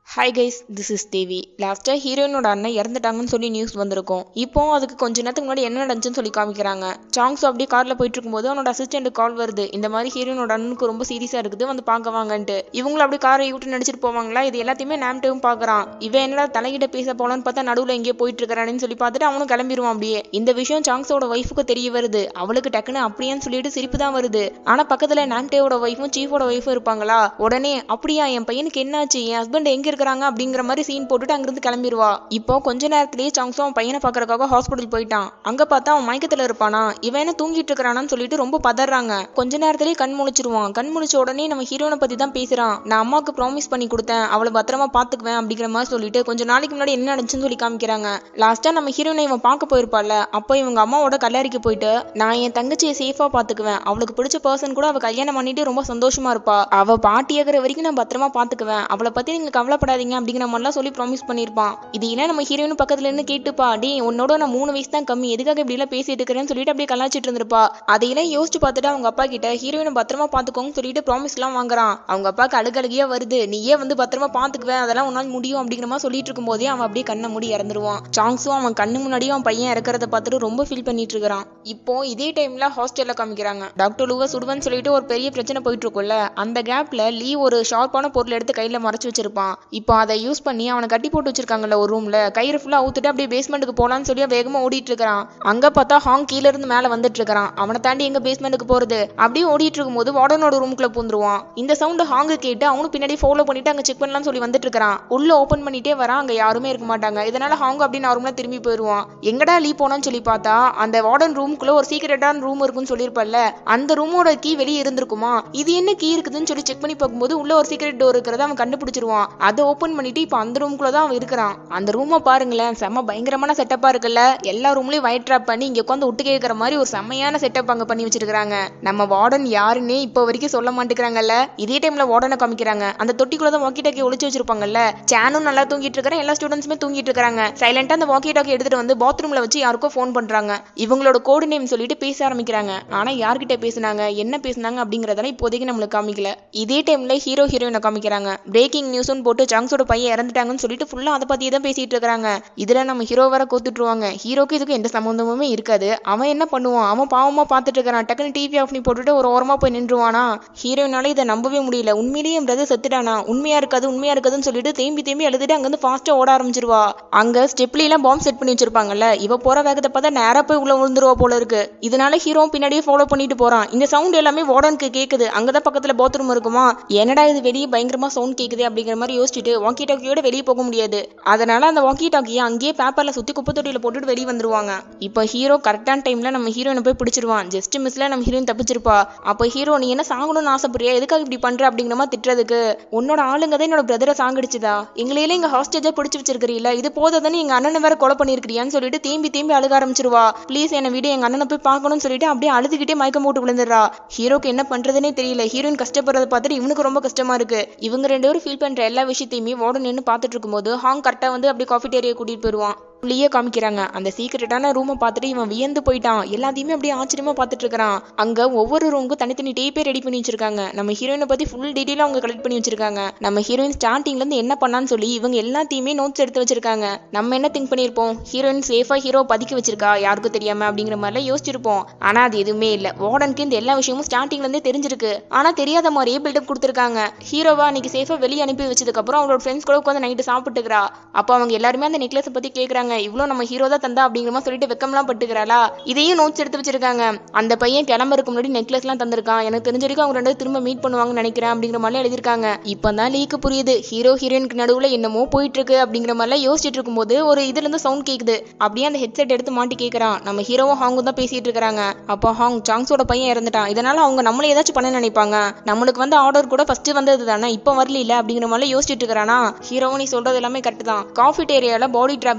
hi guys this is Devi லாஸ்ட்டாக ஹீரோயினோட அண்ணன் இறந்துட்டாங்கன்னு சொல்லி நியூஸ் வந்திருக்கும் இப்போ அதுக்கு கொஞ்ச நேரத்துக்கு முன்னாடி என்ன நடந்துச்சுன்னு சொல்லி காமிக்கிறாங்க சாங்ஸ் அப்படியே காரில் போயிட்டு இருக்கும்போது அவனோட அசிஸ்டன்ட் கால் வருது இந்த மாதிரி ஹீரோயினோட அண்ணனுக்கு ரொம்ப சீரியஸாக இருக்குது வந்து பார்க்க வாங்கன்ட்டு இவங்களும் அப்படியே காரை விட்டு நடிச்சிட்டு போவாங்களா இது எல்லாத்தையுமே நேம்டேவும் பார்க்குறான் இவன் என்னடா தலைகிட்ட பேச போலான்னு பார்த்தா நடுவில் எங்கேயோ போயிட்டு இருக்கிறான்னு சொல்லி பார்த்துட்டு அவனும் கிளம்பிடுவான் அப்படியே இந்த விஷயம் சாங்ஸோட ஒய்ஃபுக்கு தெரிய வருது அவளுக்கு டக்குன்னு அப்படியான்னு சொல்லிட்டு சிரிப்பு தான் வருது ஆனால் பக்கத்தில் நாம்டேவோட ஒய்ஃபும் சீஃபோட ஒய்ஃபும் இருப்பாங்களா உடனே அப்படியா என் பையனுக்கு என்னாச்சு என் ஹஸ்பண்ட் எங்க இருக்கிறாங்க அப்படிங்கிற மாதிரி சீன் போட்டுட்டு அங்கிருந்து கிளம்பிடுவா இப்போ கொஞ்ச நேரத்திலேயே சாங்ஸும் அவன் பையனை பார்க்கறதுக்காக ஹாஸ்பிட்டல் போயிட்டான் அங்க பார்த்தா அவன் மயக்கத்துல இருப்பானா இவன் என்ன தூங்கிட்டு இருக்கிறானான்னு சொல்லிட்டு ரொம்ப பதறாங்க கொஞ்ச நேரத்திலேயே கண் முழிச்சிருவான் கண் முழிச்ச உடனே நம்ம ஹீரோனை பத்தி தான் பேசுறான் நான் அம்மாவுக்கு ப்ராமிஸ் பண்ணி கொடுத்தேன் அவளை பத்திரமா பாத்துக்குவேன் அப்படிங்கிற மாதிரி சொல்லிட்டு கொஞ்ச நாளைக்கு முன்னாடி என்ன நடந்துச்சுன்னு சொல்லி காமிக்கிறாங்க லாஸ்டா நம்ம ஹீரோனை இவன் பார்க்க போயிருப்பாள்ல அப்போ இவங்க அம்மாவோட கல்லறைக்கு போயிட்டு நான் என் தங்கச்சியை சேஃபா பாத்துக்குவேன் அவளுக்கு பிடிச்ச பர்சன் கூட அவ கல்யாணம் பண்ணிட்டு ரொம்ப சந்தோஷமா இருப்பா அவ பாட்டியாகிற வரைக்கும் நான் பத்திரமா பாத்துக்குவேன் அவளை பத்தி நீங்க கவலைப்படாதீங்க அப்படிங்கிற மாதிரிலாம் சொல்லி ப்ராமிஸ் பண்ணியிருப்பான் இது என்ன நம்ம ஹீரோயின் பக்கத்துல இருந்து கேட்டுப்பா டே உன்னோட நான் மூணு வயசு தான் கம்மி எதுக்காக இப்படி எல்லாம் பேசிட்டு இருக்கிறேன்னு சொல்லிட்டு அப்படியே கலாச்சிட்டு இருந்திருப்பா அதையெல்லாம் யோசிச்சு பார்த்துட்டு அவங்க அப்பா கிட்ட ஹீரோயினை பத்திரமா பாத்துக்கோங்கன்னு சொல்லிட்டு ப்ராமிஸ் எல்லாம் வாங்குறான் அவங்க அப்பாக்கு அழுகழுகியா வருது நீயே வந்து பத்திரமா பாத்துக்குவேன் அதெல்லாம் உன்னால் முடியும் அப்படிங்கிற மாதிரி சொல்லிட்டு இருக்கும் போதே அவன் அப்படியே கண்ணை மூடி இறந்துருவான் சாங்ஸும் அவன் கண்ணு முன்னாடியே அவன் பையன் இறக்கறத பார்த்துட்டு ரொம்ப ஃபீல் பண்ணிட்டு இருக்கிறான் இப்போ இதே டைம்ல ஹாஸ்டல்ல காமிக்கிறாங்க டாக்டர் லூவா சுடுவன்னு சொல்லிட்டு ஒரு பெரிய பிரச்சனை போயிட்டு இருக்கும்ல அந்த கேப்ல லீ ஒரு ஷார்ப்பான பொருள் எடுத்து கையில மறைச்சு வச்சிருப்பான் இப்போ அதை யூஸ் பண்ணி அவனை கட்டி போட்டு வச்சிருக்காங்கல்ல ஒரு ரூம்ல கயிறு ஃபுல்லா ஊத்துட்டு அப்படியே பேஸ்மெண்ட்டுக்கு போலான்னு சொல்லி வேகமா ஓடிட்டு இருக்கிறான் அங்க பார்த்தா ஹாங் கீழ இருந்து மேல வந்துட்டு இருக்கிறான் அவனை தாண்டி எங்க பேஸ்மெண்ட்டுக்கு போறது அப்படியே ஓடிட்டு இருக்கும்போது வார்டனோட ரூமுக்குள்ள பூந்துருவான் இந்த சவுண்ட் ஹாங்கு கேட்டு அவனும் பின்னாடி ஃபாலோ பண்ணிட்டு அங்க செக் பண்ணலாம்னு சொல்லி வந்துட்டு இருக்கிறான் உள்ள ஓபன் பண்ணிட்டே வரான் அங்க யாருமே இருக்க மாட்டாங்க இதனால ஹாங் அப்படின்னு நார்மலா திரும்பி போயிருவான் எங்கடா லீ போனான்னு சொல்லி பார்த்தா அந்த வார்டன் ரூமுக்குள்ள ஒரு சீக்கிரட்டான ரூம் இருக்குன்னு சொல்லியிருப்பல்ல அந்த ரூமோட கீ வெளியே இருந்திருக்குமா இது என்ன கீ இருக்குதுன்னு சொல்லி செக் பண்ணி பார்க்கும்போது உள்ள ஒரு சீக்கிரட் டோர் இருக்கிறத அவன் கண்டுபிடிச்சிருவான் அதை ஓபன் பண்ணிட்டு இப்போ அந்த ரூமுக்குள்ள தான் அவன் இருக்கிறான் அந்த ரூமை பாருங்களேன் செம்ம பயங்கரமான செட்டப்பா இருக்குல்ல எல்லா ரூம்லயும் ஒயிட் ட்ராப் பண்ணி இங்க உட்காந்து ஒட்டு கேட்கற மாதிரி ஒரு செம்மையான செட்டப் அங்க பண்ணி வச்சிருக்காங்க நம்ம வார்டன் யாருன்னே இப்போ வரைக்கும் சொல்ல மாட்டேங்கிறாங்கல்ல இதே டைம்ல வார்டனை காமிக்கிறாங்க அந்த தொட்டிக்குள்ள தான் வாக்கி டாக்கி ஒளிச்சு வச்சிருப்பாங்கல்ல சேனும் நல்லா தூங்கிட்டு இருக்கிறேன் எல்லா ஸ்டூடெண்ட்ஸுமே தூங்கிட்டு இருக்காங்க சைலண்டா அந்த வாக்கி டாக்கி எடுத்துட்டு வந்து பாத்ரூம்ல வச்சு யாருக்கோ ஃபோன் பண்றாங்க இவங்களோட கோடு நேம் சொல்லிட்டு பேச ஆரம்பிக்கிறாங்க ஆனா யார்கிட்ட பேசுனாங்க என்ன பேசுனாங்க அப்படிங்கறதெல்லாம் இப்போதைக்கு நம்மளுக்கு காமிக்கல இதே டைம்ல ஹீரோ ஹீரோயினை காமிக்கிறாங்க பிரேக்கிங் நியூஸ்னு போட்டு சாங்ஸோட பையன் இறந்துட்டாங்கன்னு சொல்லிட்டு ஃபுல்லா அதை பத்தியே தான் பேசிட்டு இருக்காங்க இதுல நம்ம ஹீரோ வர கோத்துட்டுருவாங்க ஹீரோக்கு இதுக்கு எந்த சம்மந்தமுமே இருக்காது அவன் என்ன பண்ணுவான் அவன் பாவமா பார்த்துட்டு இருக்கிறான் டக்குன்னு டிவி ஆஃப் பண்ணி போட்டுட்டு ஒரு ஓரமா போய் நின்றுவானா ஹீரோயினால இதை நம்பவே முடியல உண்மையிலேயே என் பிரதர் செத்துட்டானா உண்மையா இருக்காது உண்மையா இருக்காதுன்னு சொல்லிட்டு தேம்பி தேம்பி எழுதிட்டு அங்கிருந்து ஃபாஸ்டா ஓட ஆரம்பிச்சிருவா அங்க ஸ்டெப்ல எல்லாம் பாம்பு செட் பண்ணி வச்சிருப்பாங்கல்ல இவ போற வேகத்தை பார்த்தா நேரா போய் உள்ள விழுந்துருவா போல இருக்கு இதனால ஹீரோ பின்னாடியே ஃபாலோ பண்ணிட்டு போறான் இந்த சவுண்ட் எல்லாமே வார்டனுக்கு கேக்குது அங்கதான் பக்கத்துல பாத்ரூம் இருக்குமா என்னடா இது வெளியே பயங்கரமா சவுண்ட் கேக்குது அப்படிங்கிற மாதிரி யோசிச்சுட்டு வாக்கி டாக்கியோட வெளியே போக முடியாது அதனால அந்த வாக்கி டாக்கியை அங்கேயே பேப்பர்ல சுத்தி குப்பை தொட்டியில போட்டுட்டு வெளியே வந்துருவாங்க இப்போ ஹீரோ கரெக்டான டைம்ல நம்ம ஹீரோயினை போய் பிடிச்சிருவான் ஜஸ்ட் மிஸ்ல நம்ம ஹீரோயின் தப்பிச்சிருப்பா அப்போ ஹீரோ நீ என்ன சாகணும்னு ஆசைப்படுறியா எதுக்காக இப்படி பண்ற அப்படிங்கிற மாதிரி திட்டுறதுக்கு உன்னோட ஆளுங்க தான் என்னோட பிரதரை சாங்கடிச்சுதா எங்களையில இங்க ஹாஸ்டேஜா பிடிச்சி வச்சிருக்கிறீல்ல இது போதாதானே எங்க அண்ணனை வேற கொலை பண்ணிருக்கிறியான்னு சொல்லிட்டு தேம்பி தேம்பி அழுக ஆரம்பிச்சிருவா ப்ளீஸ் என்னை விட எங்க அண்ணனை போய் பார்க்கணும்னு சொல்லிட்டு அப்படியே அழுதுகிட்டே மயக்கம் போட்டு விழுந்துடுறா ஹீரோக்கு என்ன பண்றதுனே தெரியல ஹீரோயின் கஷ்டப்படுறத பார்த்துட்டு இவனுக்கு ரொம்ப கஷ்டமா இருக்கு இவங்க ரெண்டு பேரும் ஃபீல் பண்ற எல்லா விஷயத்தையுமே வார்டன் நின்று பார்த்துட்டு இருக்கும்போது ஹாங் கரெக்டா வந்து அப்படியே காஃபி டேரியா கூட்டிட்டு போயிருவான் உள்ளேயே காமிக்கிறாங்க அந்த சீக்கிரட்டான ரூமை பார்த்துட்டு இவன் வியந்து போயிட்டான் எல்லாத்தையுமே அப்படியே ஆச்சரியமா பார்த்துட்டு இருக்கிறான் அங்க ஒவ்வொரு ரூமுக்கும் தனித்தனி டேப்பே ரெடி பண்ணி வச்சிருக்காங்க நம்ம ஹீரோயினை பத்தி ஃபுல் டீட்டெயிலும் அவங்க கலெக்ட் பண்ணி வச்சிருக்காங்க நம்ம ஹீரோயின் ஸ்டார்டிங்ல இருந்து என்ன பண்ணான்னு சொல்லி இவங்க எல்லாத்தையுமே நோட்ஸ் எடுத்து வச்சிருக்காங்க நம்ம என்ன திங்க் பண்ணியிருப்போம் ஹீரோயின் சேஃபா ஹீரோ பதுக்கி வச்சிருக்கா யாருக்கும் தெரியாம அப்படிங்கிற மாதிரிலாம் யோசிச்சிருப்போம் ஆனா அது எதுவுமே இல்ல வார்டனுக்கு இந்த எல்லா விஷயமும் ஸ்டார்டிங்ல இருந்தே தெரிஞ்சிருக்கு ஆனா தெரியாத மாதிரியே பில்டப் கொடுத்துருக்காங்க ஹீரோவா அன்னைக்கு சேஃபா வெளியே அனுப்பி வச்சதுக்கு அப்புறம் அவங்களோட ஃப்ரெண்ட்ஸ் கூட உட்காந்து நைட்டு சாப்பிட்டுக்கிறா அப்போ அவங்க எல்லாருமே அந்த நெக்லஸை பத்தி கேக்குறாங்க இவ்வளோ நம்ம ஹீரோ தான் தந்தா அப்படிங்கிற மாதிரி சொல்லிட்டு வெக்கம்லாம் பட்டுக்கிறாளா இதையும் நோட்ஸ் எடுத்து வச்சிருக்காங்க அந்த பையன் கிளம்புறதுக்கு முன்னாடி நெக்லஸ்லாம் தந்திருக்கான் எனக்கு தெரிஞ்ச வரைக்கும் அவங்க ரெண்டு பேரும் திரும்ப மீட் பண்ணுவாங்கன்னு நினைக்கிறேன் அப்படிங்கிற மாதிரிலாம் எழுதிருக்காங்க இப்போ தான் லீக்கு புரியுது ஹீரோ ஹீரோயினுக்கு நடுவுல என்னமோ போயிட்டு இருக்கு அப்படிங்கிற மாதிரிலாம் யோசிச்சுட்டு இருக்கும்போது ஒரு இதுல இருந்து சவுண்ட் கேக்குது அப்படியே அந்த ஹெட்செட் எடுத்து மாட்டி கேட்கறான் நம்ம ஹீரோவும் ஹாங்கும் தான் பேசிட்டு இருக்காங்க அப்போ ஹாங் சாங்ஸோட பையன் இறந்துட்டான் இதனால அவங்க நம்மள ஏதாச்சும் பண்ண நினைப்பாங்க நம்மளுக்கு வந்து ஆர்டர் கூட ஃபர்ஸ்ட் வந்தது தானே இப்போ வரல இல்ல அப்படிங்கிற மாதிரி யோசிச்சுட்டு இருக்கிறானா ஹீரோவும் நீ சொல்றது எல்லாமே கரெக்ட் தான் காஃபி ஏரியால பாடி ட்ராப் செட் பண்ணு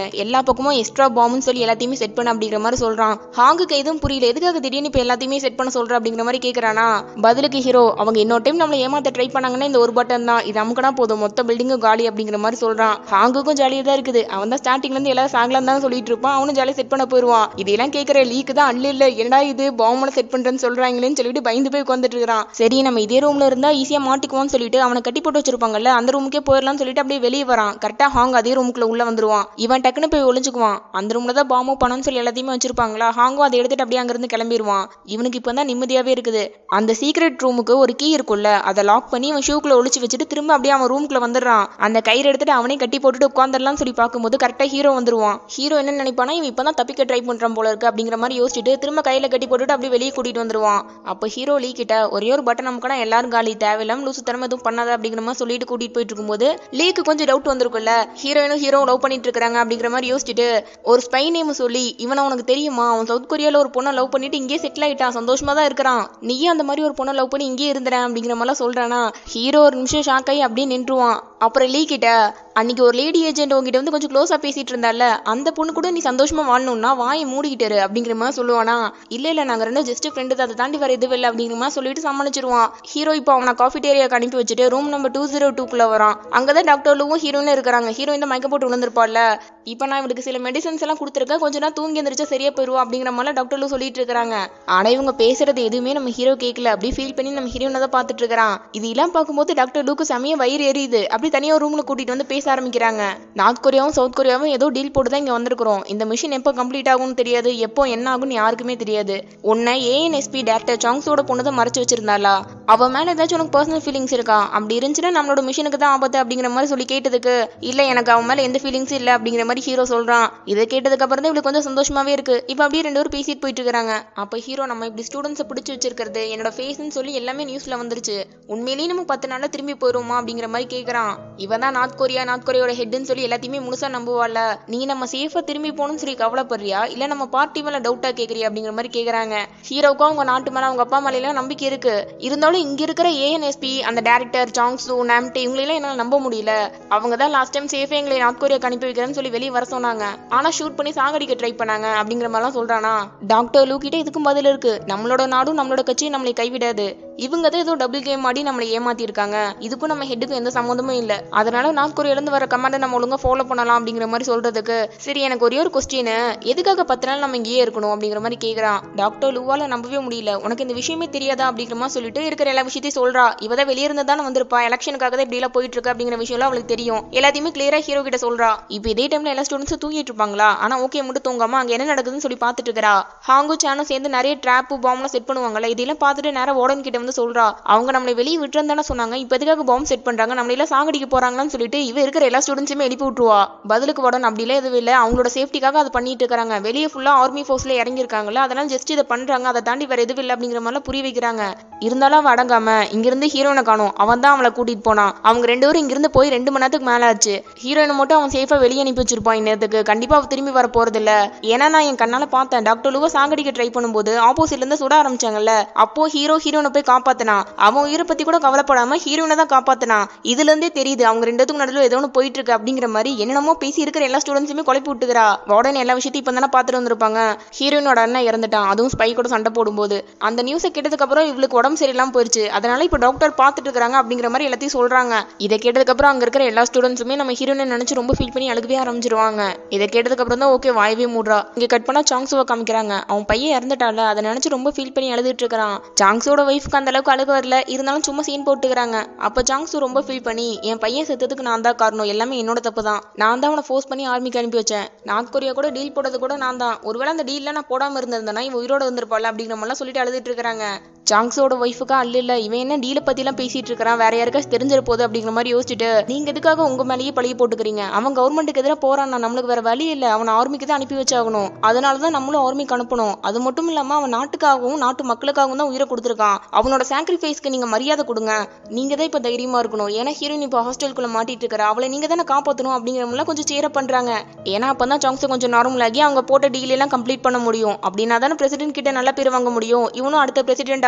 பண்ணு எல்லா பக்கமும் எக்ஸ்ட்ரா பாம்புன்னு சொல்லி எல்லாத்தையுமே செட் பண்ண அப்படிங்கிற மாதிரி சொல்றான் ஹாங்குக்கு எதுவும் புரியல எதுக்காக திடீர்னு இப்போ எல்லாத்தையுமே செட் பண்ண சொல்ற அப்படிங்கிற மாதிரி கேட்கறானா பதிலுக்கு ஹீரோ அவங்க இன்னொரு டைம் நம்மளை ஏமாத்த ட்ரை பண்ணாங்கன்னா இந்த ஒரு பட்டன் தான் இது அமுக்கனா போதும் மொத்த பில்டிங்கும் காலி அப்படிங்கிற மாதிரி சொல்றான் ஹாங்குக்கும் ஜாலியாக தான் இருக்குது அவன் தான் ஸ்டார்டிங்ல இருந்து எல்லாரும் சாங்கலாம் தான் சொல்லிட்டு இருப்பான் அவனும் ஜாலியாக செட் பண்ண போயிருவான் இதெல்லாம் கேட்கற லீக்கு தான் அல்ல இல்ல என்னடா இது பாம்பனை செட் பண்றேன்னு சொல்றாங்களேன்னு சொல்லிட்டு பயந்து போய் உட்காந்துட்டு இருக்கான் சரி நம்ம இதே ரூம்ல இருந்தா ஈஸியா மாட்டிக்குவோம்னு சொல்லிட்டு அவனை கட்டி போட்டு வச்சிருப்பாங்கல்ல அந்த ரூமுக்கே போயிடலாம்னு சொல்லிட்டு அப்படியே வெளியே வரான் கரெக்டா ஹாங் அதே ரூமுக்குள்ள உள்ள வந்துருவான் இவன் டக்குன்னு போய் ஒளிஞ்சுக்குவான் அந்த ரூம்ல தான் பாம்பு பணம்னு சொல்லி எல்லாத்தையுமே வச்சிருப்பாங்களா ஹாங்கும் அதை எடுத்துட்டு அப்படியே அங்கிருந்து கிளம்பிடுவான் இவனுக்கு இப்போ தான் நிம்மதியாவே இருக்குது அந்த சீக்ரெட் ரூமுக்கு ஒரு கீ இருக்கும்ல அதை லாக் பண்ணி அவன் ஷூக்குள்ள ஒளிச்சு வச்சுட்டு திரும்ப அப்படியே அவன் ரூமுக்குள்ள வந்துடுறான் அந்த கயிறு எடுத்துட்டு அவனே கட்டி போட்டுட்டு உட்காந்துடலாம்னு சொல்லி பார்க்கும்போது கரெக்டா ஹீரோ வந்துருவான் ஹீரோ என்ன நினைப்பானா இவன் இப்பதான் தப்பிக்க ட்ரை பண்றான் போல இருக்கு அப்படிங்கிற மாதிரி யோசிச்சுட்டு திரும்ப கையில கட்டி போட்டுட்டு அப்படியே வெளியே கூட்டிட்டு வந்துருவான் அப்போ ஹீரோ லீ கிட்ட ஒரே ஒரு பட்டன் நமக்குனா எல்லாரும் காலி தேவையில்லாம லூசு தரமா எதுவும் பண்ணாத அப்படிங்கிற மாதிரி சொல்லிட்டு கூட்டிட்டு போயிட்டு இருக்கும்போது லீக்கு கொஞ்சம் டவுட் வந்திருக்கும்ல ஹீரோயினும் ஹீரோ லவ் பண்ணிட்டு இருக்காங்க அப்படிங்கிற மாதிரி யோசிச்சுட்டு ஒரு ஸ்பை நேம் சொல்லி இவனை உனக்கு தெரியுமா அவன் சவுத் கொரியால ஒரு பொண்ணை லவ் பண்ணிட்டு இங்கேயே செட்டில் ஆயிட்டான் சந்தோஷமா தான் இருக்கிறான் நீயே அந்த மாதிரி ஒரு பொண்ணை லவ் பண்ணி இங்கேயே இருந்துறேன் அப்படிங்கிற மாதிரிலாம் சொல்றானா ஹீரோ ஒரு நிமிஷம் ஷாக் ஆகி அப்படியே நின்றுவான் அப்புறம் லீ கிட்ட அன்னைக்கு ஒரு லேடி ஏஜென்ட் உங்ககிட்ட வந்து கொஞ்சம் க்ளோஸா பேசிட்டு இருந்தால அந்த பொண்ணு கூட நீ சந்தோஷமா வாழணும்னா வாயை மூடிக்கிட்டாரு அப்படிங்கிற மாதிரி சொல்லுவானா இல்ல இல்ல நாங்க ரெண்டும் ஜஸ்ட் ஃப்ரெண்டு அதை தாண்டி வேற எதுவும் இல்லை அப்படிங்கிற மாதிரி சொல்லிட்டு சமாளிச்சிருவான் ஹீரோ இப்போ அவனை காஃபிடேரியாக்கு அனுப்பி வச்சுட்டு ரூம் நம்பர் டூ ஜீரோ டூக்குள்ள வரான் அங்கதான் டாக்டர் லூவும் ஹீரோயினும் இருக்கிறாங்க ஹீரோயின் தான் மயக்க போட்டு விழுந்திருப்பாள்ல இப்போ நான் இவளுக்கு சில மெடிசன்ஸ் எல்லாம் கொடுத்துருக்கேன் கொஞ்ச நேரம் தூங்கி எந்திரிச்சா சரியா போயிருவா அப்படிங்கிற மாதிரிலாம் டாக்டர் லூ சொல்லிட்டு இருக்காங்க ஆனா இவங்க பேசுறது எதுவுமே நம்ம ஹீரோ கேட்கல அப்படி ஃபீல் பண்ணி நம்ம ஹீரோனை தான் பார்த்துட்டு இருக்கிறான் இதெல்லாம் பார்க்கும்போது டாக்டர் லூக்கு செமைய வயிறு எரியுது அப்படி தனியா ரூம்ல கூட்டிட்டு வந்து பேச ஆரம்பிக்கிறாங்க நார்த் கொரியாவும் சவுத் கொரியாவும் ஏதோ டீல் போட்டு தான் இங்க வந்திருக்கிறோம் இந்த மிஷின் எப்போ கம்ப்ளீட் ஆகும்னு தெரியாது எப்போ என்ன ஆகும்னு யாருக்குமே தெரியாது உன்னை ஏஎன்எஸ்பி டேரக்டர் சாங்ஸோட பொண்ணு தான் மறைச்சு வச்சிருந்தாளா அவ மேல ஏதாச்சும் உனக்கு பர்சனல் ஃபீலிங்ஸ் இருக்கா அப்படி இருந்துச்சுன்னா நம்மளோட மிஷினுக்கு தான் ஆபத்து அப்படிங்கிற மாதிரி சொல்லி கேட்டதுக்கு இல்ல எனக்கு அவன் மேல எந்த ஃபீலிங்ஸும் இல்ல அப்படிங்கிற மாதிரி ஹீரோ சொல்றான் இதை கேட்டதுக்கு அப்புறம் தான் இவளுக்கு கொஞ்சம் சந்தோஷமாவே இருக்கு இப்போ அப்படியே ரெண்டு பேரும் பேசிட்டு போயிட்டு இருக்காங்க அப்ப ஹீரோ நம்ம இப்படி ஸ்டூடெண்ட்ஸை பிடிச்சி வச்சிருக்கிறது என்னோட ஃபேஸ்ன்னு சொல்லி எல்லாமே நியூஸ்ல வந்துருச்சு உண்மையிலேயே நம்ம பத்து நாள்ல திரும்பி போயிருவோமா அப்படிங்கிற மாதிரி கேக்குறான் இவன் தான் நார்த் கொரியா நார்த் கொரியாவோட ஹெட்னு சொல்லி எல்லாத்தையுமே முழுசா நம்புவாள்ல நீ நம்ம சேஃபா திரும்பி போகணும்னு சொல்லி கவலைப்படுறியா இல்ல நம்ம பார்ட்டி மேல டவுட்டா கேக்குறியா அப்படிங்கிற மாதிரி கேக்குறாங்க ஹீரோவுக்கும் அவங்க நாட்டு மேல அவங்க அப்பா மேல எல்லாம் நம்பிக்கை இருக்கு இருந்தாலும் இங்க இருக்கிற ஏஎன்எஸ்பி அந்த டேரக்டர் சாங்ஸு நாம்டே இவங்களெல்லாம் என்னால நம்ப முடியல அவங்க தான் லாஸ்ட் டைம் சேஃபே எங்களை நார்த் கொரியாக்கு அனுப்பி வைக்கிறேன்னு சொல்லி வெளியே வர சொன்னாங்க ஆனா ஷூட் பண்ணி சாகடிக்க ட்ரை பண்ணாங்க அப்படிங்கிற மாதிரிலாம் சொல்றானா டாக்டர் லூ கிட்ட இதுக்கும் பதில் இருக்கு நம்மளோட நாடும் நம்மளோட கட்சியும் நம்மளை கைவிடாது இவங்க தான் ஏதோ டபுள் கேம் ஆடி நம்மளை ஏமாத்தி இருக்காங்க இதுக்கும் நம்ம ஹெட்டுக்கும் எந்த சம்மந்தமும் இல்ல அதனால நார்த் கொரியால இருந்து வர கமாண்டை நம்ம ஒழுங்கா ஃபாலோ பண்ணலாம் அப்படிங்கிற மாதிரி சொல்றதுக்கு சரி எனக்கு ஒரே ஒரு கொஸ்டின் எதுக்காக பத்து நாள் நம்ம இங்கேயே இருக்கணும் அப்படிங்கிற மாதிரி கேக்குறான் டாக்டர் லூவால நம்பவே முடியல உனக்கு இந்த விஷயமே தெரியாதா அப்படிங்கிற மாதிரி சொல்லிட்டு இருக்கிற எல்லா விஷயத்தையும் சொல்றா இவ தான் வெளியே இருந்து தானே வந்திருப்பா எலெக்ஷனுக்காக தான் இப்படி எல்லாம் போயிட்டு இருக்கு அப்படிங்கிற விஷயம்லாம் அவளுக்கு தெரியும் எல்லாத்தையுமே கிளியரா ஹீரோ கிட்ட சொல்றா இப்போ இதே டைம்ல எல்லா ஸ்டூடெண்ட்ஸும் தூங்கிட்டு இருப்பாங்களா ஆனா ஓகே மட்டும் தூங்காம அங்க என்ன நடக்குதுன்னு சொல்லி பார்த்துட்டு இருக்கா ஹாங்கு சேனும் சேர்ந்து நிறைய ட்ராப்பு பாம்லாம் செட் பண்ணுவாங்கல்ல இதெல்லாம் பார்த்துட்டு நேரம் வார்டன் கிட்ட வந்து சொல்றா அவங்க நம்மளை வெளியே விட்டுறேன் தானே சொன்னாங்க இப்போ எதுக்காக பாம்பு செட் பண்றாங்க நம்மள எல்லாம் சாகடிக்க போறாங்கன்னு சொல்லிட்டு இவ இருக்கிற எல்லா ஸ்டூடெண்ட்ஸுமே எழுப்பி விட்டுருவா பதிலுக்கு வார்டன் அப்படிலாம் எதுவும் இல்லை அவங்களோட சேஃப்டிக்காக அதை பண்ணிட்டு இருக்காங்க வெளியே ஃபுல்லா ஆர்மி ஃபோர்ஸ்ல இறங்கியிருக்காங்கல்ல அதெல்லாம் ஜஸ்ட் இதை பண்றாங்க அதை தாண்டி வேற எதுவும் இல்லை அப்படிங்கிற மாதிரிலாம் புரிய வைக்கிறாங்க இருந்தாலும் அவன் அடங்காம இங்கிருந்து ஹீரோனை காணும் அவன் தான் அவளை கூட்டிட்டு போனான் அவங்க ரெண்டு பேரும் இங்கிருந்து போய் ரெண்டு மணி நேரத்துக்கு மேல ஆச்சு ஹீரோயினை மட்டும் அவன் சேஃபா வெளியே அனுப்பி வச்சிருப்பான் இந்நேரத்துக்கு கண்டிப்பா அவ திரும்பி வர போறது இல்ல ஏன்னா நான் என் கண்ணால பார்த்தேன் டாக்டர் லூவா சாகடிக்க ட்ரை பண்ணும்போது ஆப்போசிட்ல இருந்து சுட ஆரம்பிச்சாங்கல்ல அப்போ ஹீரோ ஹீரோனை போய் காப்பாத்தினான் அவன் உயிரை பத்தி கூட கவலைப்படாம ஹீரோனை தான் காப்பாத்தினான் இதுல இருந்தே தெரியுது அவங்க ரெண்டுத்துக்கும் நடுவில் ஏதோ ஒன்று போயிட்டு இருக்கு அப்படிங்கிற மாதிரி என்னென்னமோ பேசி இருக்கிற எல்லா ஸ்டூடெண்ட்ஸுமே குழப்பி விட்டுக்கிறா வார்டன் எல்லா விஷயத்தையும் இப்போ தானே பார்த்துட்டு வந்திருப்பாங்க ஹீரோயினோட அண்ணன் இறந்துட்டான் அதுவும் ஸ்பை கூட சண்டை போடும்போது அந்த நியூஸை கேட்டதுக்கு அப்புறம் இவளுக்கு உடம்பு சரியில்லாம போயிருச்சு அதனால இப்போ டாக்டர் பார்த்துட்டு இருக்காங்க அப்படிங்கிற மாதிரி எல்லாத்தையும் சொல்றாங்க இதை கேட்டதுக்கு அப்புறம் அங்க இருக்கிற எல்லா ஸ்டூடெண்ட்ஸுமே நம்ம ஹீரோயினை நினைச்சு ரொம்ப ஃபீல் பண்ணி அழுகவே ஆரம்பிச்சிருவாங்க இதை கேட்டதுக்கு அப்புறம் தான் ஓகே வாயவே மூடுறா இங்க கட் பண்ணா சாங்ஸுவை காமிக்கிறாங்க அவன் பையன் இறந்துட்டால அதை நினைச்சு ரொம்ப ஃபீல் பண்ணி அழுதுட்டு இருக்கிறான் சாங்ஸோட ஒய்ஃப்க்கு அந்த அளவுக்கு அழுக வரல இருந்தாலும் சும்மா சீன் போட்டுக்கிறாங்க அப்ப சாங்ஸு ரொம்ப ஃபீல் பண்ணி என் பையன் செத்ததுக்கு நான் தான் காரணம் எல்லாமே என்னோட தப்பு தான் நான் தான் அவனை ஃபோர்ஸ் பண்ணி ஆர்மிக்கு அனுப்பி வச்சேன் நார்த் கொரியா கூட டீல் போட்டது கூட நான் தான் ஒருவேளை அந்த டீல்ல நான் போடாம இருந்திருந்தேன்னா இவன் உயிரோட வந்திருப்பாள் அப்படிங்கிற மாதிரிலாம் சொல்லிட்டு அழுதுட்டு இருக்காங்க சாங்ஸோட ஒய்ஃபுக்கா அல்ல இல்ல இவன் என்ன டீலை பத்திலாம் பேசிட்டு இருக்கிறான் வேற யாருக்காச்சும் தெரிஞ்சிட போகுது அப்படிங்கிற மாதிரி யோசிச்சுட்டு நீங்க எதுக்காக உங்க மேலேயே பழிய போட்டுக்கிறீங்க அவன் கவர்மெண்ட்டுக்கு எதிராக போறான் நம்மளுக்கு வேற வழி இல்ல அவனை ஆர்மிக்கு தான் அனுப்பி வச்சாகணும் அதனால தான் நம்மளும் ஆர்மிக்கு அனுப்பணும் அது மட்டும் இல்லாம அவன் நாட்டுக்காகவும் நாட்டு மக்களுக்காகவும் தான் உயிரை கொடுத்துருக்கான் அவனோட சாக்ரிஃபைஸ்க்கு நீங்க மரியாதை கொடுங்க நீங்க தான் இப்ப தைரியமா இருக்கணும் ஏன்னா ஹீரோயின் இப்போ ஹாஸ்டலுக்குள்ள மாட்டிட்டு இருக்கிற அவளை நீங்க தானே காப்பாத்தணும் அப்படிங்கிற மாதிரிலாம் கொஞ்சம் சேர பண்றாங்க ஏன்னா அப்பதான் சாங்ஸை கொஞ்சம் நார்மல் ஆகி அவங்க போட்ட டீல் எல்லாம் கம்ப்ளீட் பண்ண முடியும் அப்படின்னா தானே பிரசிடென்ட் கிட்ட நல்ல பேர் வாங்க முடியும் இவனும் அடுத்த பிரசிடென்ட்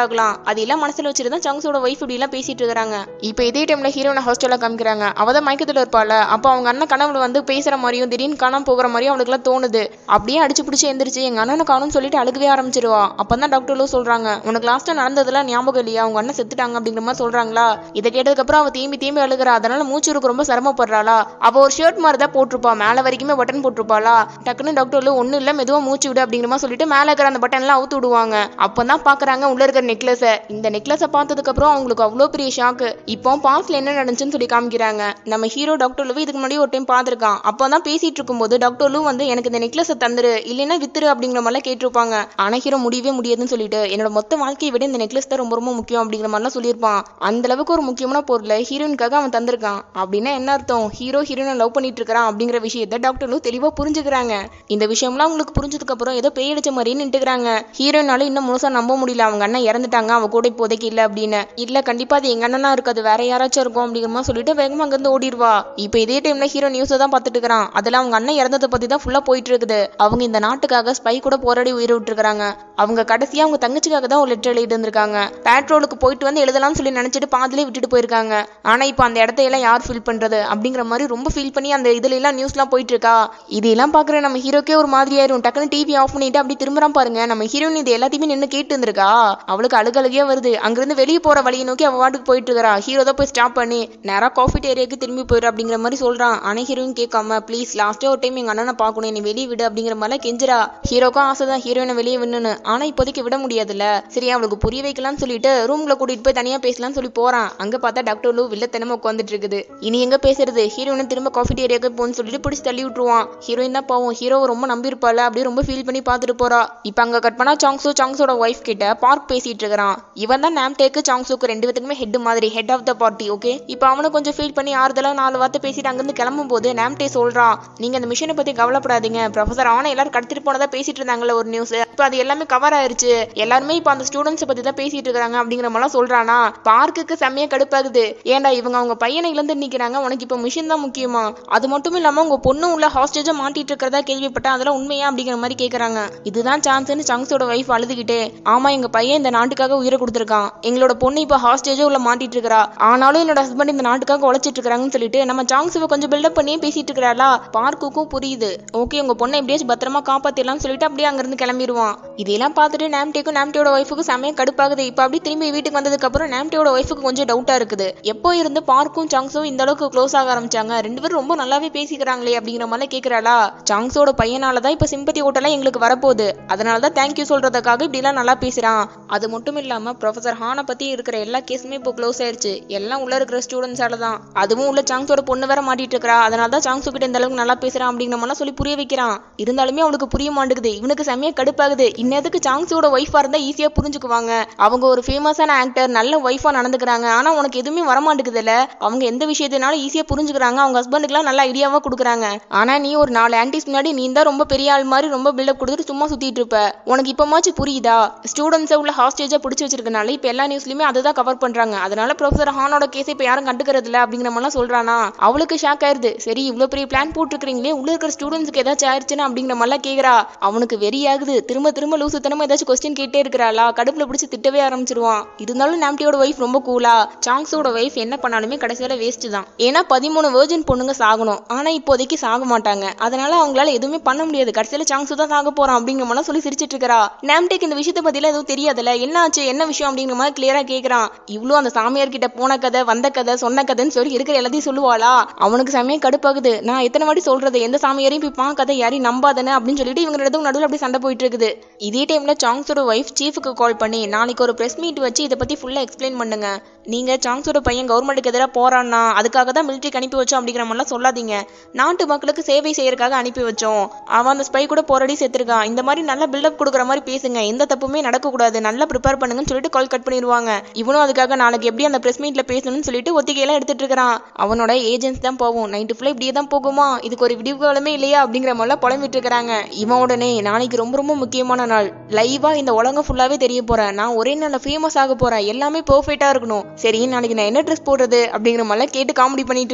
ஆகலாம் அது எல்லாம் மனசுல வச்சுட்டு தான் சாங்ஸோட ஒய்ஃப் இப்படி எல்லாம் பேசிட்டு இருக்காங்க இப்போ இதே டைம்ல ஹீரோனை ஹாஸ்டல்ல காமிக்கிறாங்க அவ தான் மயக்கத்துல இருப்பாள் அப்போ அவங்க அண்ணன் கனவுல வந்து பேசுற மாதிரியும் திடீர்னு காணாம போகிற மாதிரியும் அவளுக்குலாம் தோணுது அப்படியே அடிச்சு பிடிச்சி எந்திரிச்சு எங்க அண்ணனை காணும்னு சொல்லிட்டு அழுகவே ஆரம்பிச்சிருவா அப்பதான் டாக்டர்லும் சொல்றாங்க உனக்கு லாஸ்டா நடந்ததெல்லாம் ஞாபகம் இல்லையா அவங்க அண்ணன் செத்துட்டாங்க அப்படிங்கிற மாதிரி சொல்றாங்களா இதை கேட்டதுக்கு அப்புறம் அவ தேம்பி தேம்பி அழுகிறா அதனால மூச்சு இருக்கு ரொம்ப சிரமப்படுறாளா அவ ஒரு ஷர்ட் மாதிரி தான் போட்டிருப்பா மேல வரைக்குமே பட்டன் போட்டிருப்பாளா டக்குன்னு டாக்டர்ல ஒண்ணும் இல்ல மெதுவா மூச்சு விடு அப்படிங்கிற மாதிரி சொல்லிட்டு மேல இருக்கிற அந்த பட்டன் எல்லாம் அவுத்து விடுவாங்க அப்பதான் பாக்குறாங்க உள்ள இருக்கிற நெக்லஸ இந்த நெக்லஸை பார்த்ததுக்கு அப்புறம் அவங்களுக்கு அவ்வளோ பெரிய ஷாக்கு இப்போ பாஸ்ட்ல என்ன நடந்துச்சுன்னு சொல்லி காமிக்கிறாங்க நம்ம ஹீரோ டாக்டர் லூ இதுக்கு முன்னாடி ஒரு டைம் பார்த்திருக்கான் அப்பதான் பேசிட்டு இருக்கும்போது டாக்டர் லூ வந்து எனக்கு இந்த நெக்லஸை தந்துரு இல்லைன்னா வித்துரு அப்படிங்கிற மாதிரிலாம் கேட்டிருப்பாங்க ஆனா ஹீரோ முடியவே முடியாதுன்னு சொல்லிட்டு என்னோட மொத்த வாழ்க்கையை விட இந்த நெக்லஸ் தான் ரொம்ப ரொம்ப முக்கியம் அப்படிங்கிற மாதிரிலாம் சொல்லியிருப்பான் அந்த அளவுக்கு ஒரு முக்கியமான பொருளை ஹீரோயினுக்காக அவன் தந்திருக்கான் அப்படின்னா என்ன அர்த்தம் ஹீரோ ஹீரோனை லவ் பண்ணிட்டு இருக்கிறான் அப்படிங்கிற விஷயத்த டாக்டர் லூ தெளிவா புரிஞ்சுக்கிறாங்க இந்த விஷயம்லாம் உங்களுக்கு புரிஞ்சதுக்கு அப்புறம் ஏதோ பேய் அடிச்ச மாதிரியே நின்றுக்கிறாங்க ஹீரோயினால இன்னும் முழுசா நம்ப முடியல அவங்க அண்ணன் இறந்துட்டாங்க அவ கூட இப்போதைக்கு இல்ல அப்படின்னு இல்ல கண்டிப்பா அது எங்க அண்ணனா இருக்காது வேற யாராச்சும் இருக்கும் அப்படிங்கிற மாதிரி சொல்லிட்டு வேகமா அங்கிருந்து ஓடிடுவா இப்போ இதே டைம்ல ஹீரோ நியூஸை தான் பார்த்துட்டு இருக்கிறான் அதுல அவங்க அண்ணன் இறந்ததை பத்தி தான் ஃபுல்லா போயிட்டு இருக்குது அவங்க இந்த நாட்டுக்காக ஸ்பை கூட போராடி உயிரை விட்டுருக்காங்க அவங்க கடைசியா அவங்க தங்கச்சிக்காக தான் ஒரு லெட்டர் எழுதி இருந்திருக்காங்க பேட்ரோலுக்கு போயிட்டு வந்து எழுதலாம்னு சொல்லி நினைச்சிட்டு பாதிலே விட்டுட்டு போயிருக்காங்க ஆனா இப்போ அந்த இடத்த எல்லாம் யார் ஃபீல் பண்றது அப்படிங்கிற மாதிரி ரொம்ப ஃபீல் பண்ணி அந்த இதுல எல்லாம் நியூஸ்லாம் போயிட்டு இருக்கா இதெல்லாம் பாக்குற நம்ம ஹீரோக்கே ஒரு மாதிரி ஆயிரும் டக்குன்னு டிவி ஆஃப் பண்ணிட்டு அப்படி திரும்புறான் பாருங்க நம்ம ஹீரோயின் இது எல்லாத்தையுமே நின்று கேட்டு இருந்திருக்கா அவளுக்கு அழுகழுகே வருது அங்கிருந்து வெளியே போற வழியை நோக்கி அவ வாட்டுக்கு போயிட்டு இருக்கா ஹீரோ தான் போய் ஸ்டாப் பண்ணி நேரா காஃபி ஏரியாவுக்கு திரும்பி போயிரு அப்படிங்கிற மாதிரி சொல்றான் ஆனா ஹீரோயின் கேட்காம ப்ளீஸ் லாஸ்டே ஒரு டைம் எங்க அண்ணனை பார்க்கணும் நீ வெளியே விடு அப்படிங்கிற மாதிரி கெஞ்சுறா ஹீரோக்கும் ஆசை தான் ஹீரோயினை வெளியே விடணும்னு ஆனா இப்போதைக்கு விட முடியாதுல்ல சரி அவளுக்கு புரிய வைக்கலாம்னு சொல்லிட்டு ரூம்ல கூட்டிட்டு போய் தனியா பேசலாம்னு சொல்லி போறான் அங்க பார்த்தா டாக்டர் லூ வில்லத்தனமா உட்காந்துட்டு இருக்குது இனி எங்க பேசுறது ஹீரோயினை திரும்ப காஃபி ஏரியாவுக்கு போன்னு சொல்லிட்டு பிடிச்சி தள்ளி விட்டுருவான் ஹீரோயின் தான் பாவம் ஹீரோவை ரொம்ப நம்பியிருப்பாள் அப்படியே ரொம்ப ஃபீல் பண்ணி பார்த்துட்டு போறா இப்போ அங்க கட் பண்ணா சாங்ஸு சாங்ஸோட ஒய்ஃப் கிட்ட பார்க் பேசிட்டு இருக்கிறான் இவன் தான் நாம்டேக்கு சாங்ஸுக்கு ரெண்டு பேத்துக்குமே ஹெட் மாதிரி head of the party okay இப்போ அவனு கொஞ்சம் ஃபீல் பண்ணி ஆறுதலா நாலு வார்த்தை பேசிட்டு அங்கிருந்து கிளம்பும் போது நாம்டே சொல்றான் நீங்க அந்த மிஷினை பத்தி கவலைப்படாதீங்க ப்ரொஃபசர் அவனை எல்லாரும் கடத்திட்டு போனதா பேசிட்டு இருந்தாங்கல்ல ஒரு நியூஸ் இப்போ அது எல்லாமே கவர் ஆயிருச்சு எல்லாருமே இப்போ அந்த ஸ்டூடெண்ட்ஸை பத்தி தான் பேசிட்டு இருக்காங்க அப்படிங்கிற மாதிரிலாம் சொல்றானா பார்க்குக்கு செம்மையா கடுப்பாகுது ஏன்டா இவங்க அவங்க பையனை இழந்து நிக்கிறாங்க உனக்கு இப்போ மிஷின் தான் முக்கியமா அது மட்டும் இல்லாம உங்க பொண்ணு உள்ள ஹாஸ்டேஜா மாட்டிட்டு இருக்கிறதா கேள்விப்பட்டேன் அதெல்லாம் உண்மையா அப்படிங்கிற மாதிரி கேக்குறாங்க இதுதான் சான்ஸ்னு சங்ஸோட ஒய்ஃப் அழுதுகிட்டே ஆமா எங்க பையன் இந்த நாட்டுக்காக உயிரை கொடுத்துருக்கான் எங்களோட பொண்ணு இப்போ ஹாஸ்டேஜா உள்ள மாட்டிட்டு இருக்கிறா ஆனாலும் என்னோட ஹஸ்பண்ட் இந்த நாட்டுக்காக உழைச்சிட்டு இருக்காங்கன்னு சொல்லிட்டு நம்ம சாங்ஸுவை கொஞ்சம் பில்டப் பண்ணியே பேசிட்டு இருக்கிறாளா பார்க்குக்கும் புரியுது ஓகே உங்க பொண்ணை எப்படியாச்சும் பத்திரமா காப்பாத்திடலாம்னு சொல்லிட்டு அப்படியே அங்கிருந்து கிளம்பிடுவான் இதெல்லாம் பார்த்துட்டு நாம்டேக்கும் நாம்டேயோட ஒய்ஃபுக்கு செமையா கடுப்பாகுது இப்போ அப்படி திரும்பி வீட்டுக்கு வந்ததுக்கு அப்புறம் நாம்டேயோட ஒய்ஃபுக்கு கொஞ்சம் டவுட்டா இருக்குது எப்போ இருந்து பார்க்கும் சாங்ஸும் இந்த அளவுக்கு க்ளோஸ் ஆக ஆரம்பிச்சாங்க ரெண்டு பேரும் ரொம்ப நல்லாவே பேசிக்கிறாங்களே அப்படிங்கிற மாதிரி கேக்குறாளா சாங்ஸோட பையனால தான் இப்போ சிம்பத்தி ஓட்டெல்லாம் எங்களுக்கு வரப்போகுது அதனால தான் தேங்க்யூ சொல்றதுக்காக இப்படிலாம் நல்லா பேசுறான் அது மட்டும் இல்லாம ப்ரொஃபசர் ஹானை பத்தி இருக்கிற எல்லா கேஸுமே இப்போ க்ளோஸ் ஆயிருச்சு எல்லாம் உள்ள இருக்கிற ஸ்டூடெண்ட்ஸால தான் அதுவும் உள்ள சாங்ஸோட பொண்ணு வேற மாட்டிட்டு இருக்கா அதனால தான் சாங்ஸு கிட்ட இந்த அளவுக்கு நல்லா பேசுறான் அப்படிங்கிற மாதிரிலாம் சொல்லி புரிய வைக்கிறான் இருந்தாலுமே அவளுக்கு புரிய மாட்டேங்குது இவனுக்கு செம்மையா கடுப்பாகுது இன்னதுக்கு சாங்ஸோட ஒய்ஃபா இருந்தா ஈஸியா புரிஞ்சுக்குவாங்க அவங்க ஒரு ஃபேமஸான ஆக்டர் நல்ல ஒய்ஃபா நடந்துக்கிறாங்க ஆனா உனக்கு எதுவுமே வர மாட்டேங்குதுல்ல அவங்க எந்த விஷயத்தினாலும் ஈஸியா புரிஞ்சுக்கிறாங்க அவங்க ஹஸ்பண்டுக்குலாம் நல்ல ஐடியாவா கொடுக்குறாங்க ஆனா நீ ஒரு நாலு ஆன்டிஸ் முன்னாடி நீ தான் ரொம்ப பெரிய ஆள் மாதிரி ரொம்ப பில்டப் கொடுத்துட்டு சும்மா சுத்திட்டு இருப்ப உனக்கு இப்பமாச்சும் புரியுதா ஸ்டூடெண்ட்ஸை உள்ள ஹாஸ்டேஜா பிடிச்சி வச்சிருக்கனால இப்ப எல்லா நியூஸ்லயுமே அதை தான் கவர் பண்றாங்க அதனால ப்ரொஃபசர் ஹானோட கேஸை இப்ப யாரும் கண்டுக்கிறது இல்ல அப்படிங்கிற மாதிரிலாம் சொல்றானா அவளுக்கு ஷாக் ஆயிருது சரி இவ்வளவு பெரிய பிளான் போட்டுருக்கீங்களே உள்ள இருக்கிற ஸ்டூடெண்ட்ஸ்க்கு ஏதாச்சும் ஆயிருச்சுன்னா அப்படிங்கிற மாதிரிலாம் கேக்குறா அவனுக்கு வெறி ஆகுது திரும்ப திரும்ப லூசுத்தனமா ஏதாச்சும் கொஸ்டின் கேட்டே இருக்கிறாளா கடுப்புல பிடிச்சி திட்டவே ஆரம்பிச்சிருவான் இருந்தாலும் நாம்டியோட ஒய்ஃப் ரொம்ப கூலா சாங்ஸோட ஒய்ஃப் என்ன பண்ணாலுமே கடைசியில வேஸ்ட் தான் ஏன்னா பதிமூணு வேர்ஜின் பொண்ணுங்க சாகணும் ஆனா இப்போதைக்கு சாக மாட்டாங்க அதனால அவங்களால எதுவுமே பண்ண முடியாது கடைசியில சாங்ஸு தான் சாக போறான் அப்படிங்கிற மாதிரி சொல்லி சிரிச்சிட்டு இருக்கா நாம்டேக் இந்த விஷயத்தை பத்திலாம் எதுவும் தெரியாதுல்ல என்ன ஆச்சு என்ன விஷயம் அப்படிங்கிற மாதிரி கிளியரா கேக்குறான் இவ்வளவு அந்த சாமியார் கிட்ட போன கதை வந்த கதை சொன்ன கதைன்னு சொல்லி இருக்கிற எல்லாத்தையும் சொல்லுவாளா அவனுக்கு செமையா கடுப்பாகுது நான் எத்தனை வாட்டி சொல்றது எந்த சாமியாரையும் போய் பார்க்காத யாரையும் நம்பாதன அப்படின்னு சொல்லிட்டு இவங்க ரெண்டும் நடுவில் அப்படி சண்டை போயிட்டு இருக்குது இதே டைம்ல சாங்ஸோட ஒய்ஃப் சீஃபுக்கு கால் பண்ணி நாளைக்கு ஒரு பிரஸ் மீட் வச்சு இதை பத்தி ஃபுல்லா எக்ஸ்பிளைன் பண்ணுங்க நீங்க சாங்ஸோட பையன் கவர்மெண்ட்டுக்கு எதிராக போறான்னா அதுக்காக தான் மிலிட்ரிக்கு அனுப்பி வச்சோம் அப்படிங்கிற மாதிரிலாம் சொல்லாதீங்க நாட்டு மக்களுக்கு சேவை செய்யறதுக்காக அனுப்பி வச்சோம் அவன் அந்த ஸ்பை கூட போராடி செத்துருக்கான் இந்த மாதிரி நல்ல பில்டப் கொடுக்குற மாதிரி பேசுங்க எந்த தப்புமே நடக்கக்கூடாது நல்லா ப்ரிப்பேர் பண்ணுங்கன்னு சொல்லிட்டு கால் கட் பண்ணிடுவாங்க இவனும் அதுக்காக நாளைக்கு எப்படி அந்த பிரஸ் மீட்ல பேசணும்னு சொல்லிட்டு ஒத்திகையெல்லாம் எடுத்துட்டு இருக்கிறான் அவனோட ஏஜென்ட்ஸ் தான் போகும் நைட்டு ஃபுல்லாக இப்படியே தான் போகுமா இதுக்கு ஒரு விடிவு காலமே இல்லையா அப்படிங்கிற மாதிரிலாம் புலம்பிட்டு இருக்கிறாங்க இவன் உடனே நாளைக்கு ரொம்ப ரொம்ப முக்கியமான நாள் லைவா இந்த உலகம் ஃபுல்லாவே தெரிய போறேன் நான் ஒரே நாள்ல ஃபேமஸ் ஆக போறேன் எல்லாமே பெர்ஃபெக்ட்டா இருக்கணும் சரி நாளைக்கு நான் என்ன ட்ரெஸ் போடுறது அப்படிங்கிற மாதிரிலாம் கேட்டு காமெடி பண்ணிட்டு இருக்கிறான்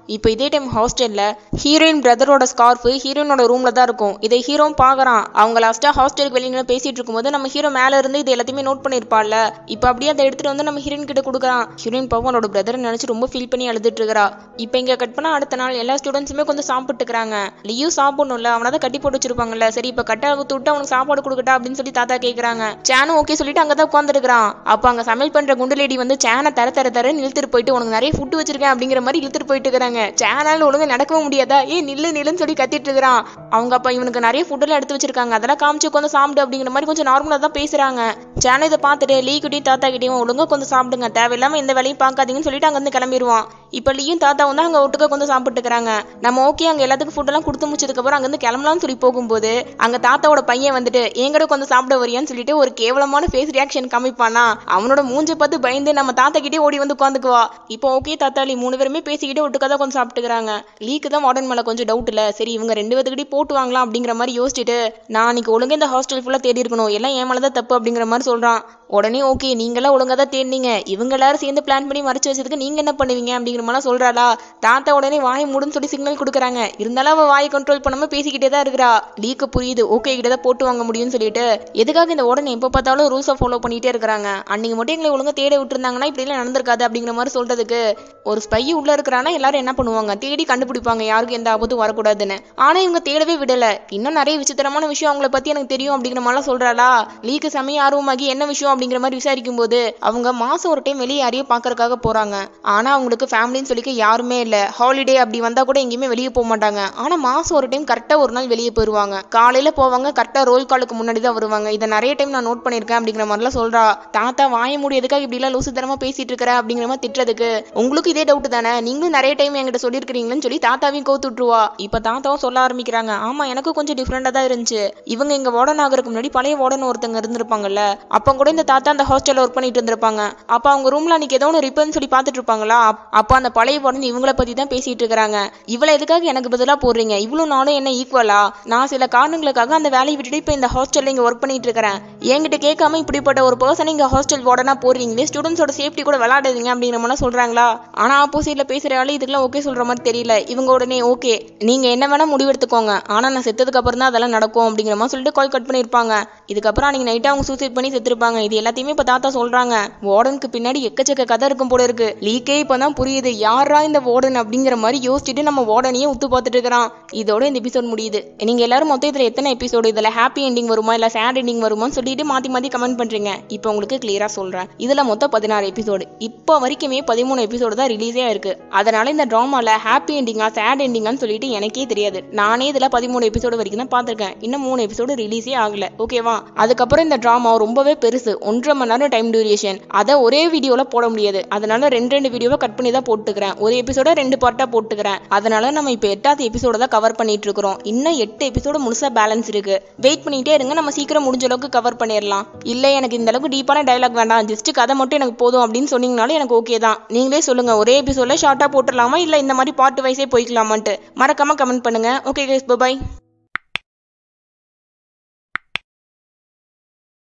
இப்போ இதே டைம் ஹாஸ்டல்ல ஹீரோயின் பிரதரோட ஸ்கார்ஃப் ஹீரோயினோட ரூம்ல தான் இருக்கும் இதை ஹீரோ பார்க்கறான் அவங்க லாஸ்டா ஹாஸ்டலுக்கு வெளியில பேசிட்டு இருக்கும்போது நம்ம ஹீரோ மேல இருந்து இது எல்லாத்தையுமே நோட் பண்ணிருப்பாள்ல இப்போ அப்படியே அதை எடுத்துட்டு வந்து நம்ம ஹீரோயின் கிட்ட கொடுக்குறான் ஹீரோயின் பாவம் அவனோட பிரதரை நினைச்சு ரொம்ப ஃபீல் பண்ணி அழுதுட்டு இருக்கா இப்போ இங்க கட் பண்ணா அடுத்த நாள் எல்லா ஸ்டூடெண்ட்ஸுமே கொஞ்சம் சாப்பிட்டுக்கிறாங்க லியூ சாப்பிடணும்ல அவனை தான் கட்டி போட்டு வச்சிருப்பாங்கல்ல சரி இப்போ கட்ட ஊத்து விட்டு அவனுக்கு சாப்பாடு கொடுக்கட்டா அப்படின்னு சொல்லி தாத்தா கேக்குறாங்க சேனும் ஓகே சொல்லிட்டு அங்கதான் உட்காந்துருக்கான் அப்ப அங்க சமையல் பண்ற குண்டு லேடி வந்து சேனை தர தர தரன்னு இழுத்துட்டு போயிட்டு உனக்கு நிறைய ஃபுட்டு வச்சிருக்கேன் அப்படிங்கிற மாதிரி இழுத்துட்டு போயிட்டு இருக்காங்க சேனல் ஒழுங்கா நடக்கவும் முடியாதா ஏ நில்லு நில்லுன்னு சொல்லி கத்திட்டு இருக்கிறான் அவங்க அப்ப இவனுக்கு நிறைய ஃபுட்டெல்லாம் எடுத்து வச்சிருக்காங்க அதெல்லாம் காமிச்சு உட்காந்து சாப்பிடு அப்படிங்கிற மாதிரி கொஞ்சம் நார்மலா தான் பேசுறாங்க சேனல் இதை பார்த்துட்டு லீ கிட்டையும் தாத்தா கிட்டையும் ஒழுங்கா கொஞ்சம் சாப்பிடுங்க தேவையில்லாம எந்த வேலையும் பார்க்காதீங்கன்னு சொல்லிட்டு அங்க இருந்து கிளம்பிடுவான் இப்ப லீயும் தாத்தா வந்து அங்க ஒட்டுக்க கொஞ்சம் சாப்பிட்டுக்கிறாங்க நம்ம ஓகே அங்க எல்லாத்துக்கும் ஃபுட்டெல்லாம் கொடுத்து முடிச்சதுக்கு அப்புறம் அங்க இருந்து கிளம்பலாம்னு சொல்லி போகும்போது அங்க தாத்தாவோட பையன் வந்துட்டு எங்கட கொஞ்சம் சாப்பிட வரியான்னு சொல்லிட்டு ஒரு கேவலமான ஃபேஸ் ரியாக்ஷன் காமிப்பானா அவனோட மூஞ்ச பார்த்து பயந்து நம்ம தாத்தா கிட்டே ஓடி வந்து உட்காந்துக்குவா இப்போ ஓகே தாத்தாளி மூணு பேருமே பேசிக்கிட்டே ஒட்டுக்கா தான் கொஞ்சம் சாப்பிட்டுக்கிறாங்க லீக்கு தான் மாடர்ன் மேல கொஞ்சம் டவுட் இல்ல சரி இவங்க ரெண்டு பேத்துக்கிட்டே போட்டு வாங்கலாம் அப்படிங்கிற மாதிரி யோசிச்சுட்டு நான் இன்னைக்கு ஒழுங்கா இந்த ஹாஸ்டல் ஃபுல்லா தேடி இருக்கணும் எல்லாம் என் மேல தான் தப்பு அப்படிங்கிற மாதிரி சொல்றான் உடனே ஓகே நீங்களாம் ஒழுங்கா தான் தேடினீங்க இவங்க எல்லாரும் சேர்ந்து பிளான் பண்ணி மறைச்சு வச்சதுக்கு நீங்க என்ன பண்ணுவீங்க அப்படிங்கிற மாதிரி சொல்றாளா தாத்தா உடனே வாய் மூடுன்னு சொல்லி சிக்னல் கொடுக்குறாங்க இருந்தாலும் அவ வாயை கண்ட்ரோல் பண்ணாம பேசிக்கிட்டே தான் இருக்கிறா லீக்கு புரியுது ஓகே கிட்ட தான் போட்டு வாங்க முடியும்னு சொல்லிட்டு எதுக்காக இந்த உடனே எப்போ பார்த்தாலும் ரூல்ஸை ஃபாலோ பண்ணிட்டே இருக்கிறாங்க அன்னைக்கு மட்டும் எங்களை ஒழுங்கா தேட விட்டுருந்தாங்கன்னா இப்படி எல்லாம் நடந்திருக்காது அப்படிங்கிற மாதிரி சொல்றதுக்கு ஒரு ஸ்பை உள்ள இருக்கிறானா எல்லாரும் என்ன பண்ணுவாங்க தேடி கண்டுபிடிப்பாங்க யாருக்கும் எந்த ஆபத்தும் வரக்கூடாதுன்னு ஆனா இவங்க தேடவே விடல இன்னும் நிறைய விசித்திரமான விஷயம் அவங்கள பத்தி எனக்கு தெரியும் அப்படிங்கிற மாதிரிலாம் சொல்றாளா லீக்கு செமைய ஆர்வமாகி என்ன விஷயம் அப்படிங்கிற மாதிரி விசாரிக்கும் போது அவங்க மாசம் ஒரு டைம் வெளியே யாரையும் பார்க்கறதுக்காக போறாங்க ஆனா அவங்களுக்கு ஃபேமிலின்னு சொல்லிக்க யாருமே இல்ல ஹாலிடே அப்படி வந்தா கூட எங்கேயுமே வெளியே போக மாட்டாங்க ஆனா மாசம் ஒரு டைம் கரெக்டா ஒரு நாள் வெளியே போயிருவாங்க காலையில போவாங்க கரெக்டா ரோல் காலுக்கு முன்னாடி தான் வருவாங்க இதை நிறைய டைம் நான் நோட் பண்ணிருக்கேன் அப்படிங்கிற மாதிரிலாம் சொல்றா தாத்தா வாய மூடி எதுக்காக இப்படி எல்லாம் லூசுத்தனமா பேசிட்டு இருக்கிற அப்படிங்கிற மாதிரி திட்டுறதுக்கு உங்களுக்கு இதே டவுட் தானே நீங்களும் நிறைய டைம் என்கிட்ட சொல்லியிருக்கிறீங்களேன்னு சொல்லி தாத்தாவையும் கோத்து விட்டுருவா இப்ப தாத்தாவும் சொல்ல ஆரம்பிக்கிறாங்க ஆமா எனக்கும் கொஞ்சம் டிஃப்ரெண்டா தான் இருந்துச்சு இவங்க இங்க வார்டன் ஆகிறதுக்கு முன்னாடி பழைய வார்டன் ஒருத்தங்க இருந்திருப்பாங்கல்ல அப்ப கூட இந்த தாத்தா அந்த ஹாஸ்டல்ல ஒர்க் பண்ணிட்டு இருந்திருப்பாங்க அப்ப அவங்க ரூம்ல அன்னைக்கு ஏதோ ஒன்று ரிப்பேர்னு சொல்லி பார்த்துட்டு இருப்பாங்களா அப்- அப்ப அந்த பழைய வார்டன் இவங்கள பத்தி தான் பேசிட்டு இருக்காங்க இவளை எதுக்காக எனக்கு பதிலா போடுறீங்க இவ்வளவு நாளும் என்ன ஈக்குவலா நான் சில காரணங்களுக்காக அந்த வேலையை விட்டுட்டு இப்ப இந்த ஹாஸ்டல்ல இங்க ஒர்க் பண்ணிட்டு இருக்கிறேன் என்கிட்ட கேட்காம இப்படிப்பட்ட ஒரு பர்சன் இங்க ஹாஸ்டல் வார்டனா போடுறீங்களே ஸ்டூடெண்ட்ஸோட சேஃப்டி கூட விளையாடுறீங்க அப்படிங்கிற மாதிரி சொல்றாங்களா ஆனா ஆப்போசிட்ல பேசுற ஆளு இதுக்கெல்லாம் ஓகே சொல்ற மாதிரி தெரியல இவங்க உடனே ஓகே நீங்க என்ன வேணா முடிவெடுத்துக்கோங்க ஆனா நான் செத்ததுக்கு அப்புறம் தான் அதெல்லாம் நடக்கும் அப்படிங்கிற மாதிரி சொல்லிட்டு கால் கட் பண்ணிருப்பாங்க இதுக்கப்புறம் அன்னைக்கு நைட்டு அவங்க சூசைட் பண்ணி செத்துருப்பாங்க இது எல்லாத்தையுமே இப்ப தாத்தா சொல்றாங்க வார்டனுக்கு பின்னாடி எக்கச்சக்க கதை இருக்கும் போல இருக்கு லீக்கே இப்பதான் புரியுது யாரா இந்த வார்டன் அப்படிங்கிற மாதிரி யோசிச்சுட்டு நம்ம வார்டனையே உத்து பார்த்துட்டு இருக்கிறான் இதோட இந்த எபிசோட் முடியுது நீங்க எல்லாரும் மொத்தம் இதுல எத்தனை எபிசோடு இதுல ஹாப்பி எண்டிங் வருமா இல்ல சேட் எண்டிங் வருமான்னு சொல்லிட்டு மாத்தி மாத்தி கமெண்ட் பண்றீங்க இப்போ உங்களுக்கு கிளியரா சொல்றேன் இதுல மொத்தம் பதினாறு எபிசோடு இப்போ வரைக்குமே பதிமூணு எபிசோடு தான் ரிலீஸே இருக்கு அதனால இந்த ட்ராமால ஹாப்பி எண்டிங்கா சேட் எண்டிங்கான்னு சொல்லிட்டு எனக்கே தெரியாது நானே இதுல பதிமூணு எபிசோடு வரைக்கும் தான் பார்த்திருக்கேன் இன்னும் மூணு எபிசோடு ரிலீஸே ஆகல ஓகேவா அதுக்கப்புறம் இந்த ட்ராமா ரொம்பவே பெருசு ஒன்றரை மணி நேரம் டைம் டியூரேஷன் அதை ஒரே வீடியோல போட முடியாது அதனால ரெண்டு ரெண்டு வீடியோவை கட் பண்ணி தான் போட்டுக்கிறேன் ஒரு எபிசோட ரெண்டு பார்ட்டா போட்டுக்கிறேன் அதனால நம்ம இப்போ எட்டாவது எபிசோட தான் கவர் பண்ணிட்டு இருக்கிறோம் இன்னும் எட்டு எபிசோடு முழுசா பேலன்ஸ் இருக்கு வெயிட் பண்ணிட்டே இருங்க நம்ம சீக்கிரம் முடிஞ்ச அளவுக்கு கவர் பண்ணிடலாம் இல்ல எனக்கு இந்த அளவுக்கு டீப்பான டயலாக் வேண்டாம் ஜஸ்ட் கதை மட்டும் எனக்கு போதும் அப்படின்னு சொன்னீங்கனாலும் எனக்கு ஓகே தான் நீங்களே சொல்லுங்க ஒரே எபிசோட்ல ஷார்ட்டா போட்டுடலாமா இல்ல இந்த மாதிரி பார்ட் வைஸே போய்க்கலாமான்ட்டு மறக்காம கமெண்ட் பண்ணுங்க ஓகே கைஸ் பை